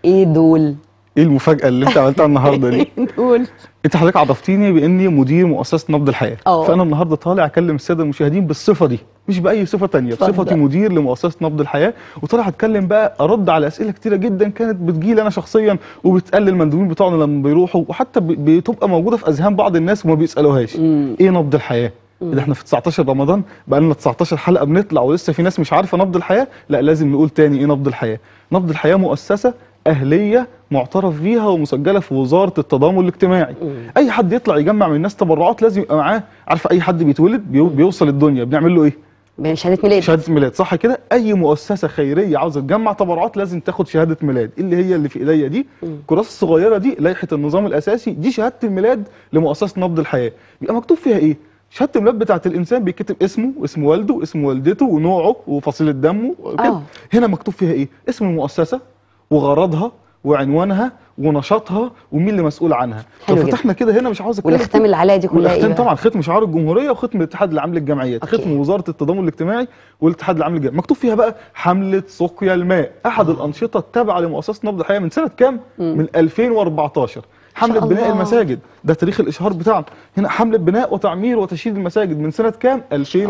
ايه دول ايه المفاجاه اللي انت عملتها النهارده دي دول انت حضرتك عرفتيني باني مدير مؤسسه نبض الحياه اه. فانا النهارده طالع اكلم الساده المشاهدين بالصفه دي مش باي صفه تانية اتفضل. بصفتي مدير لمؤسسه نبض الحياه وطالع اتكلم بقى ارد على اسئله كتيره جدا كانت بتجيلي انا شخصيا وبتقلل المندوبين بتوعنا لما بيروحوا وحتى ب- بتبقى موجوده في اذهان بعض الناس وما بيسالوهاش ايه نبض الحياه ده احنا في 19 رمضان بقى لنا 19 حلقه بنطلع ولسه في ناس مش عارفه نبض الحياه لا لازم نقول تاني ايه نبض الحياه نبض الحياه مؤسسه اهليه معترف بيها ومسجله في وزاره التضامن الاجتماعي اي حد يطلع يجمع من الناس تبرعات لازم يبقى معاه عارفه اي حد بيتولد بيو- بيوصل الدنيا بنعمل له ايه بشهاده ميلاد شهاده ميلاد صح كده اي مؤسسه خيريه عاوزه تجمع تبرعات لازم تاخد شهاده ميلاد اللي هي اللي في ايديا دي الكراسه الصغيره دي لائحه النظام الاساسي دي شهاده الميلاد لمؤسسه نبض الحياه بيبقى مكتوب فيها ايه شهاده الميلاد بتاعت الانسان بيكتب اسمه واسم والده واسم والدته ونوعه وفصيله دمه وكده آه. هنا مكتوب فيها ايه اسم المؤسسه وغرضها وعنوانها ونشاطها ومين اللي مسؤول عنها حلو لو جدا. فتحنا كده هنا مش عاوز اتكلم والاختام فيه. اللي عليها دي كلها ايه والاختام بقى؟ طبعا ختم شعار الجمهوريه وختم الاتحاد العام للجمعيات أوكي. ختم وزاره التضامن الاجتماعي والاتحاد العام للجمعيات مكتوب فيها بقى حمله سقيا الماء احد الانشطه التابعه لمؤسسه نبض الحياه من سنه كام من 2014 حمله شاء بناء الله. المساجد ده تاريخ الاشهار بتاعنا هنا حمله بناء وتعمير وتشييد المساجد من سنه كام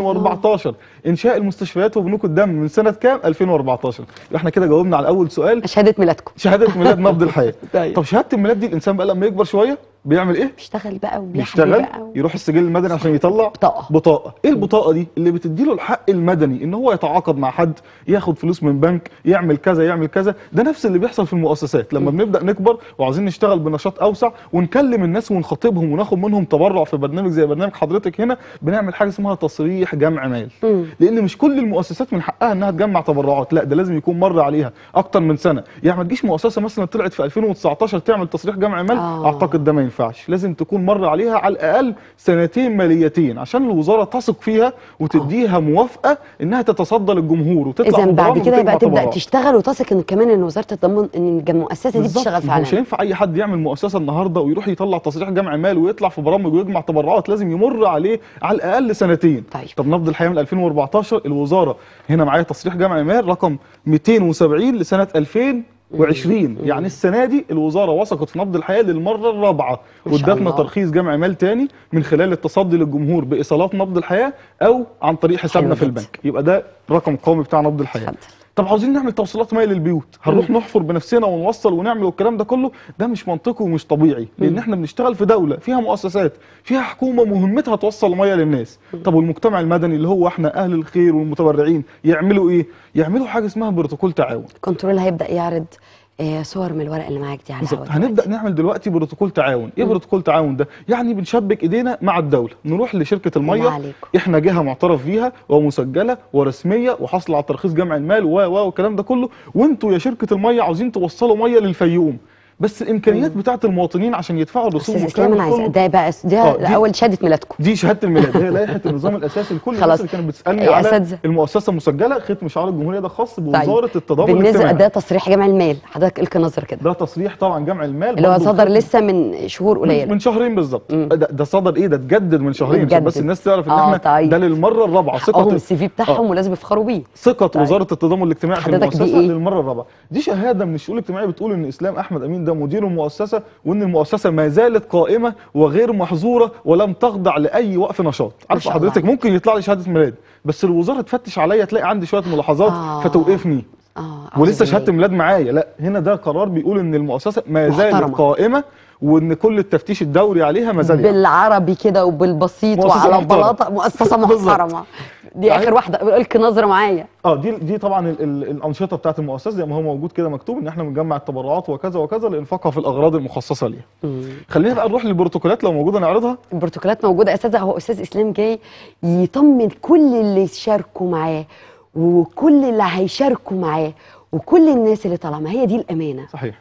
2014 انشاء المستشفيات وبنوك الدم من سنه كام 2014 يبقى احنا كده جاوبنا على اول سؤال شهاده ميلادكم شهاده ميلاد نبض الحياه طيب. طب شهاده الميلاد دي الانسان بقى لما يكبر شويه بيعمل ايه بيشتغل بقى وبيحكي بيشتغل بقى و... يروح السجل المدني عشان يطلع بطاقة. بطاقه ايه البطاقه دي اللي بتديله الحق المدني ان هو يتعاقد مع حد ياخد فلوس من بنك يعمل كذا يعمل كذا ده نفس اللي بيحصل في المؤسسات لما بنبدا نكبر وعايزين نشتغل بنشاط اوسع ونكلم الناس ونخاطبهم وناخد منهم تبرع في برنامج زي برنامج حضرتك هنا بنعمل حاجه اسمها تصريح جمع مال لان مش كل المؤسسات من حقها انها تجمع تبرعات لا ده لازم يكون مر عليها اكتر من سنه يعني ما تجيش مؤسسه مثلا طلعت في 2019 تعمل تصريح جمع مال آه. اعتقد ده ما ينفعش لازم تكون مر عليها على الاقل سنتين ماليتين عشان الوزاره تثق فيها وتديها موافقه انها تتصدى للجمهور وتطلع اذا بعد ببرامج كده وتجمع يبقى تبدا تبرعات. تشتغل وتثق ان كمان ان وزاره التضامن ان المؤسسه دي بالظبط. بتشتغل ما هو مش فعلا هينفع اي حد يعمل مؤسسه النهارده ويروح يطلع تصريح جمع مال ويطلع في برامج ويجمع تبرعات لازم يمر عليه على الاقل سنتين طيب. طب نبض الحياه من 2014 الوزاره هنا معايا تصريح جمع مال رقم 270 لسنه 2020 يعني السنه دي الوزاره وثقت في نبض الحياه للمره الرابعه ما شاء وادتنا الله. ترخيص جمع مال تاني من خلال التصدي للجمهور بايصالات نبض الحياه او عن طريق حسابنا حلو في جدا. البنك يبقى ده رقم قومي بتاع نبض الحياه اتفضل. طب عاوزين نعمل توصيلات ميه للبيوت هنروح نحفر بنفسنا ونوصل ونعمل والكلام ده كله ده مش منطقي ومش طبيعي لان احنا بنشتغل في دوله فيها مؤسسات فيها حكومه مهمتها توصل ميه للناس طب والمجتمع المدني اللي هو احنا اهل الخير والمتبرعين يعملوا ايه يعملوا حاجه اسمها بروتوكول تعاون كنترول هيبدا يعرض آه، صور من الورق اللي معاك دي على بالظبط الهواء هنبدا نعمل دلوقتي بروتوكول تعاون ايه بروتوكول تعاون ده يعني بنشبك ايدينا مع الدوله نروح لشركه الله الميه عليكم. احنا جهه معترف بيها ومسجله ورسميه وحاصله على ترخيص جمع المال و و والكلام ده كله وانتوا يا شركه الميه عاوزين توصلوا ميه للفيوم بس الامكانيات بتاعه المواطنين عشان يدفعوا الرسوم استاذ والكلام اسلام انا ده عايزه كله ده بقى ده آه، دي- اول شهاده ميلادكم دي شهاده الميلاد هي لائحه النظام الاساسي لكل الناس خلاص. اللي كانت بتسالني يا على أساتذة. المؤسسه مسجله ختم شعار الجمهوريه ده خاص بوزاره التضامن بالنسبه الاجتماعي ده تصريح جمع المال حضرتك القي نظر كده ده تصريح طبعا جمع المال اللي هو برضه صدر ختم- لسه من شهور من, قليله من شهرين بالظبط ده, ده صدر ايه ده اتجدد من شهرين عشان اتجدد. بس الناس تعرف ان آه، احنا طيب. ده للمره الرابعه ثقه هم السي في بتاعهم ولازم يفخروا بيه ثقه طيب. وزاره التضامن الاجتماعي في حضرتك دي المؤسسه إيه؟ للمره الرابعه دي شهاده من الشؤون الاجتماعيه بتقول ان اسلام احمد امين ده مدير المؤسسه وان المؤسسه ما زالت قائمه وغير محظوره ولم تخضع لاي وقف نشاط عارف شاء الله. حضرتك ممكن يطلع لي شهاده ميلاد بس الوزاره تفتش عليا تلاقي عندي شويه ملاحظات آه. فتوقفني اه ولسه أعوذ شهاده بالله. ميلاد معايا لا هنا ده قرار بيقول ان المؤسسه ما زالت محترمة. قائمه وان كل التفتيش الدوري عليها ما زال يعمل. بالعربي كده وبالبسيط مؤسسة وعلى محترمة. بلاطه مؤسسه بالظبط. محترمه دي صحيح. اخر واحده القي نظره معايا اه دي دي طبعا ال ال الانشطه بتاعت المؤسسه زي ما هو موجود كده مكتوب ان احنا بنجمع التبرعات وكذا وكذا لانفاقها في الاغراض المخصصه ليها. خلينا بقى نروح للبروتوكولات لو موجوده نعرضها. البروتوكولات موجوده اساسا هو استاذ اسلام جاي يطمن كل اللي شاركوا معاه وكل اللي هيشاركوا معاه وكل الناس اللي طالعه ما هي دي الامانه صحيح.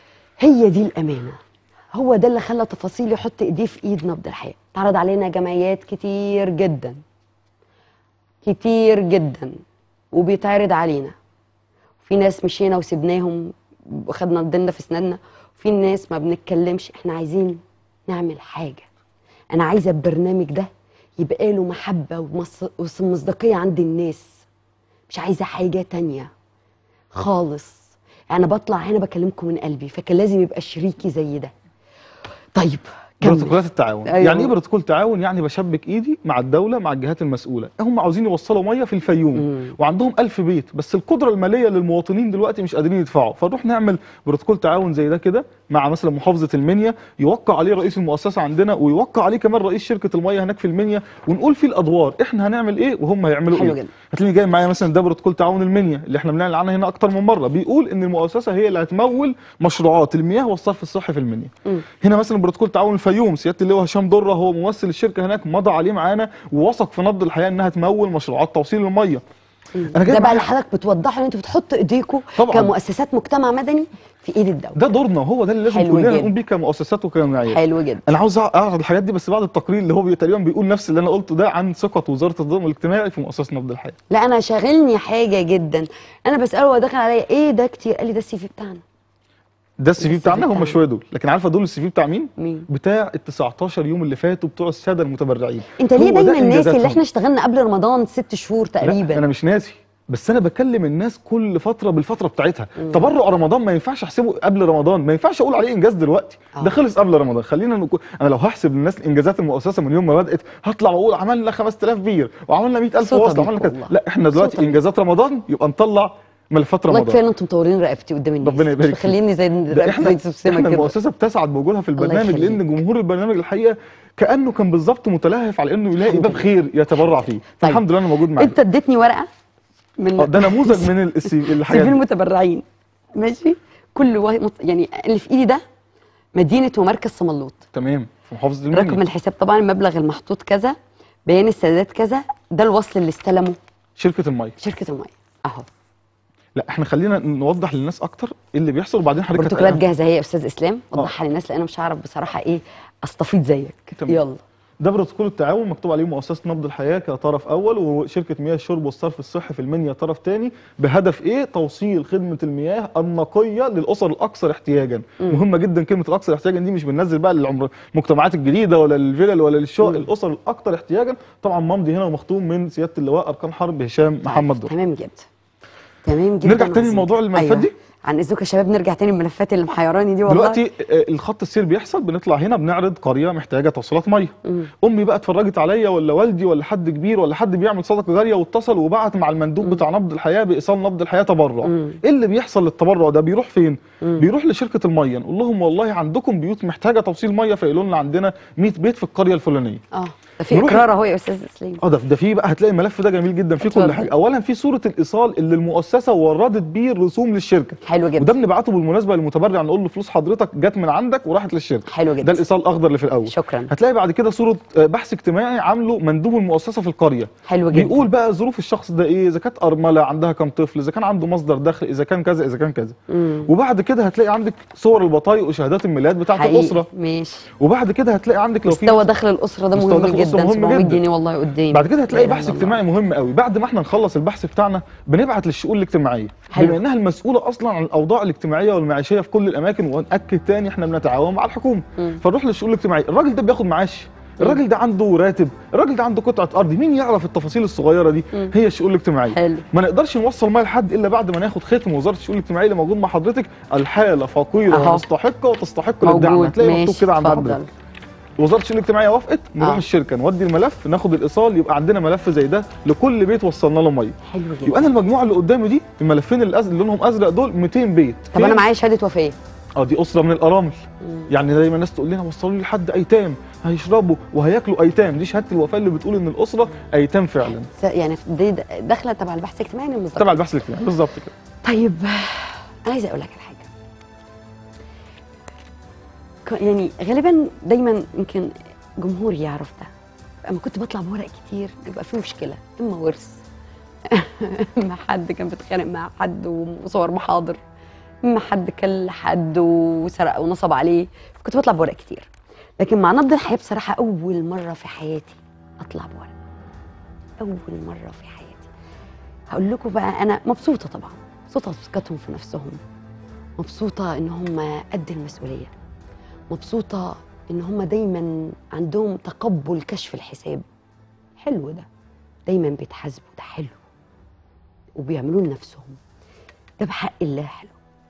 هي دي الامانه هو ده اللي خلى تفاصيل يحط ايديه في ايد نبض الحياه اتعرض علينا جمعيات كتير جدا كتير جدا وبيتعرض علينا في ناس مشينا وسبناهم وخدنا ديننا في اسناننا وفي ناس ما بنتكلمش احنا عايزين نعمل حاجه انا عايزه البرنامج ده يبقى له محبه ومص- ومصداقيه عند الناس مش عايزه حاجه تانية خالص انا بطلع هنا بكلمكم من قلبي فكان لازم يبقى شريكي زي ده طيب كمل بروتوكولات التعاون أيوة. يعني ايه بروتوكول تعاون يعني بشبك ايدي مع الدوله مع الجهات المسؤوله هم عاوزين يوصلوا ميه في الفيوم مم. وعندهم ألف بيت بس القدره الماليه للمواطنين دلوقتي مش قادرين يدفعوا فنروح نعمل بروتوكول تعاون زي ده كده مع مثلا محافظه المنيا يوقع عليه رئيس المؤسسه عندنا ويوقع عليه كمان رئيس شركه الميه هناك في المنيا ونقول فيه الادوار احنا هنعمل ايه وهم هيعملوا حلو ايه جدا. هتلاقيني جاي معايا مثلا ده بروتوكول تعاون المنيا اللي احنا بنعلن عنها هنا اكتر من مره بيقول ان المؤسسه هي اللي هتمول مشروعات المياه والصرف الصحي في المنيا مم. هنا مثلا بروتوكول تعاون الفيوم سياده اللواء هشام دره هو ممثل الشركه هناك مضى عليه معانا ووثق في نبض الحياه انها تمول مشروعات توصيل الميه انا ده جاي بقى معايا- اللي حضرتك بتوضحه ان انتوا بتحطوا ايديكم طبعاً. كمؤسسات مجتمع مدني في ايد الدوله ده دورنا وهو ده اللي لازم حلو كلنا جدا. نقوم بيه كمؤسسات وكجمعيات حلو جدا انا عاوز اعرض الحاجات دي بس بعد التقرير اللي هو بي- تقريبا بيقول نفس اللي انا قلته ده عن ثقه وزاره الضمان الاجتماعي في مؤسسه نبض الحياه لا انا شاغلني حاجه جدا انا بساله هو داخل عليا ايه ده كتير قال لي ده السي في بتاعنا ده السي في السي في بتاعنا هم بتاعنا. شويه دول لكن عارفه دول السي في بتاع مين مين بتاع ال 19 يوم اللي فاتوا بتوع الساده المتبرعين انت ليه هو ده دايما الناس اللي إنجازاتهم. احنا اشتغلنا قبل رمضان ست شهور لا تقريبا انا مش ناسي بس انا بكلم الناس كل فتره بالفتره بتاعتها تبرع رمضان ما ينفعش احسبه قبل رمضان ما ينفعش اقول عليه انجاز دلوقتي آه. ده خلص قبل رمضان خلينا نكون انا لو هحسب للناس انجازات المؤسسه من يوم ما بدات هطلع واقول عملنا 5000 بير وعملنا 100000 صوتها وصل بيك عملنا كذا والله. لا احنا دلوقتي صوتها بيك. انجازات رمضان يبقى نطلع ملفات والله كفايه رمضان ان انتم مطورين رقبتي قدام الناس ربنا يبارك فيك. خليني زي ده رقبتي احنا زي سمسمه احنا كده المؤسسه بتسعد بوجودها في البرنامج يخليك. لان جمهور البرنامج الحقيقه كانه كان بالظبط متلهف على انه يلاقي الحمد باب لله. خير يتبرع فيه طيب. الحمد لله انا موجود معاك انت اديتني ورقه من آه، ده نموذج من السي- الحاجات سيفين دي. المتبرعين ماشي كل واحد مت- يعني اللي في ايدي ده مدينه ومركز صملوط تمام في محافظه المنيا رقم الحساب طبعا المبلغ المحطوط كذا بيان السدادات كذا ده الوصل اللي استلمه شركه الميه شركه الميه اهو لا احنا خلينا نوضح للناس اكتر ايه اللي بيحصل وبعدين حضرتك بروتوكولات هتقول- جاهزه هي يا استاذ اسلام وضحها للناس لان انا مش هعرف بصراحه ايه استفيد زيك تمام. يلا ده بروتوكول التعاون مكتوب عليه مؤسسه نبض الحياه كطرف اول وشركه مياه الشرب والصرف الصحي في المنيا طرف ثاني بهدف ايه توصيل خدمه المياه النقيه للاسر الاكثر احتياجا مهمه جدا كلمه الاكثر احتياجا دي مش بننزل بقى للعمر المجتمعات الجديده ولا للفلل ولا للشقق الاسر الاكثر احتياجا طبعا ممضي هنا ومختوم من سياده اللواء اركان حرب هشام محمد دور تمام جدا تمام جدا نرجع تاني عظيم. لموضوع الملفات دي؟ عن اذنكم يا شباب نرجع تاني الملفات اللي محيراني دي والله دلوقتي آه، الخط السير بيحصل بنطلع هنا بنعرض قريه محتاجه توصيلات ميه امي بقى اتفرجت عليا ولا والدي ولا حد كبير ولا حد بيعمل صدقه جاريه واتصل وبعت مع المندوب بتاع نبض الحياه بايصال نبض الحياه تبرع ايه اللي بيحصل للتبرع ده بيروح فين بيروح لشركه الميه نقول لهم والله عندكم بيوت محتاجه توصيل ميه فيقولوا لنا عندنا 100 بيت في القريه الفلانيه اه ده في نروح- اقرار اهو يا استاذ اسلام اه ده ده في بقى هتلاقي الملف ده جميل جدا فيه كل اتفضل. حاجه اولا في صوره الايصال اللي المؤسسه وردت بيه الرسوم للشركه حلو جدا وده بنبعته بالمناسبه للمتبرع نقول له فلوس حضرتك جت من عندك وراحت للشركه حلو جدا ده الايصال الاخضر اللي في الاول شكرا هتلاقي بعد كده صوره آه، بحث اجتماعي عامله مندوب المؤسسه في القريه حلو جدا بيقول بقى ظروف الشخص ده ايه اذا كانت ارمله عندها كام طفل اذا كان عنده مصدر دخل اذا كان كذا اذا كان كذا مم. وبعد كده هتلاقي عندك صور البطايق وشهادات الميلاد بتاعه حقيقي. الاسره ماشي وبعد كده هتلاقي عندك لو في مستوى دخل الاسره ده مستوى مهم دخل الأسرة جدا مهم 700 جدا. جنيه والله قدامي بعد كده هتلاقي لا إله بحث إلا الله. اجتماعي مهم قوي بعد ما احنا نخلص البحث بتاعنا بنبعت للشؤون الاجتماعيه حلو. بما انها المسؤوله اصلا عن الاوضاع الاجتماعيه والمعيشيه في كل الاماكن وناكد تاني احنا بنتعاون مع الحكومه مم. فنروح للشؤون الاجتماعيه الراجل ده بياخد معاش الراجل ده عنده راتب الراجل ده عنده قطعه ارض مين يعرف التفاصيل الصغيره دي مم. هي الشؤون الاجتماعيه حلو ما نقدرش نوصل ميه لحد الا بعد ما ناخد ختم وزاره الشؤون الاجتماعيه اللي موجود مع حضرتك الحاله فقيره أهو. ومستحقه وتستحق للدعم موجود هتلاقي مكتوب ماشي كده عند اتفضل حضرتك وزاره الشؤون الاجتماعيه وافقت نروح آه. الشركه نودي الملف ناخد الايصال يبقى عندنا ملف زي ده لكل بيت وصلنا له ميه حلو جدا يبقى انا المجموعه اللي قدامي دي الملفين اللي, أز... اللي لونهم ازرق دول 200 بيت طب انا فين؟ معايا شهاده وفاه اه دي اسره من الارامل يعني دايما الناس تقول لنا وصلوا لي لحد ايتام هيشربوا وهياكلوا ايتام دي شهاده الوفاه اللي بتقول ان الاسره ايتام فعلا س- يعني دي د- داخله تبع البحث الاجتماعي المصدر تبع البحث الاجتماعي بالظبط كده طيب انا عايزه اقول لك على حاجه ك- يعني غالبا دايما يمكن جمهوري يعرف ده اما كنت بطلع بورق كتير يبقى في مشكله اما ورث اما حد كان بيتخانق مع حد وصور محاضر اما حد كل حد وسرق ونصب عليه كنت بطلع بورق كتير لكن مع نبض الحياه بصراحه اول مره في حياتي اطلع بورق اول مره في حياتي هقول لكم بقى انا مبسوطه طبعا مبسوطه بثقتهم في نفسهم مبسوطه ان هم قد المسؤوليه مبسوطه ان هم دايما عندهم تقبل كشف الحساب حلو ده دايما بيتحاسبوا ده حلو وبيعملوه لنفسهم ده بحق الله حلو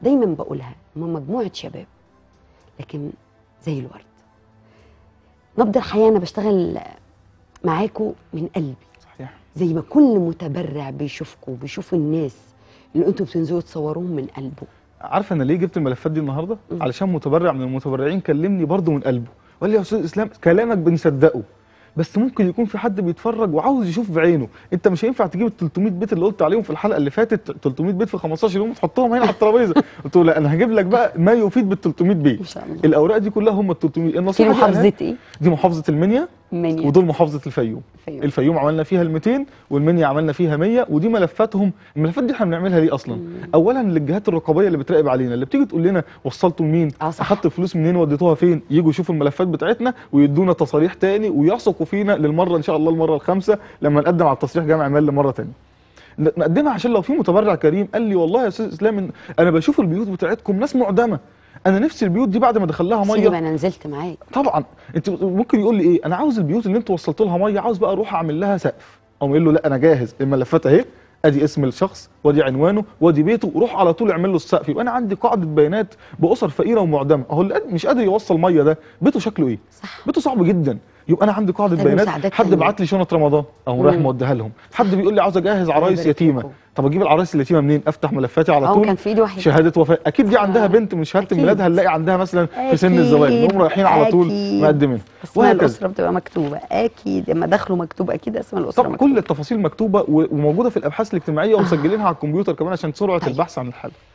دايما بقولها هم مجموعه شباب لكن زي الورد نبض الحياه انا بشتغل معاكم من قلبي صحيح زي ما كل متبرع بيشوفكم وبيشوف الناس اللي انتوا بتنزلوا تصوروهم من قلبه عارفه انا ليه جبت الملفات دي النهارده مم. علشان متبرع من المتبرعين كلمني برضه من قلبه وقال لي يا استاذ اسلام كلامك بنصدقه بس ممكن يكون في حد بيتفرج وعاوز يشوف بعينه انت مش هينفع تجيب ال 300 بيت اللي قلت عليهم في الحلقه اللي فاتت 300 بيت في 15 يوم تحطهم هنا على الترابيزه قلت له لا انا هجيب لك بقى ما يفيد بال 300 بيت ما شاء الله الاوراق دي كلها هم ال 300 في النصيحه دي محافظه قالها- ايه؟ دي محافظه المنيا منيا ودول محافظه الفيوم الفيوم. الفيوم عملنا فيها ال 200 والمنيا عملنا فيها 100 ودي ملفاتهم الملفات دي احنا بنعملها ليه اصلا اولا للجهات الرقابيه اللي بتراقب علينا اللي بتيجي تقول لنا وصلتوا لمين آه صح. اخدت الفلوس منين وديتوها فين يجوا يشوفوا الملفات بتاعتنا ويدونا تصاريح تاني ويثقوا فينا للمره ان شاء الله المره الخامسه لما نقدم على التصريح جامع مال لمره تانية ن- نقدمها عشان لو في متبرع كريم قال لي والله يا استاذ اسلام إن انا بشوف البيوت بتاعتكم ناس معدمه انا نفسي البيوت دي بعد ما دخل لها سيدي ميه ما انا نزلت معاك طبعا انت ممكن يقول لي ايه انا عاوز البيوت اللي انتوا وصلتوا لها ميه عاوز بقى اروح اعمل لها سقف او يقول له لا انا جاهز الملفات اهي ادي اسم الشخص وادي عنوانه وادي بيته وروح على طول اعمل له السقف يبقى انا عندي قاعده بيانات باسر فقيره ومعدمه اهو اللي قاد- مش قادر يوصل ميه ده بيته شكله ايه صح بيته صعب جدا يبقى انا عندي قاعده محتاج بيانات مساعدات حد تانية. بعت لي شنط رمضان اهو رايح مم. موديها لهم حد بيقول لي عاوز اجهز عرايس يبارك يتيمه لكم. طب اجيب العرايس اليتيمه منين افتح ملفاتي على اه طول كان في ايدي واحد شهاده وفاه اكيد دي عندها آه. بنت من شهاده أكيد. الميلاد هنلاقي عندها مثلا في سن أكيد. الزواج نقوم رايحين على طول أكيد. مقدمين اسماء وهكذا الاسره بتبقى مكتوبه اكيد لما دخلوا مكتوب اكيد اسماء الاسره طبعا مكتوبه كل التفاصيل مكتوبه و- وموجوده في الابحاث الاجتماعيه ومسجلينها على الكمبيوتر كمان عشان سرعه طيب. البحث عن الحل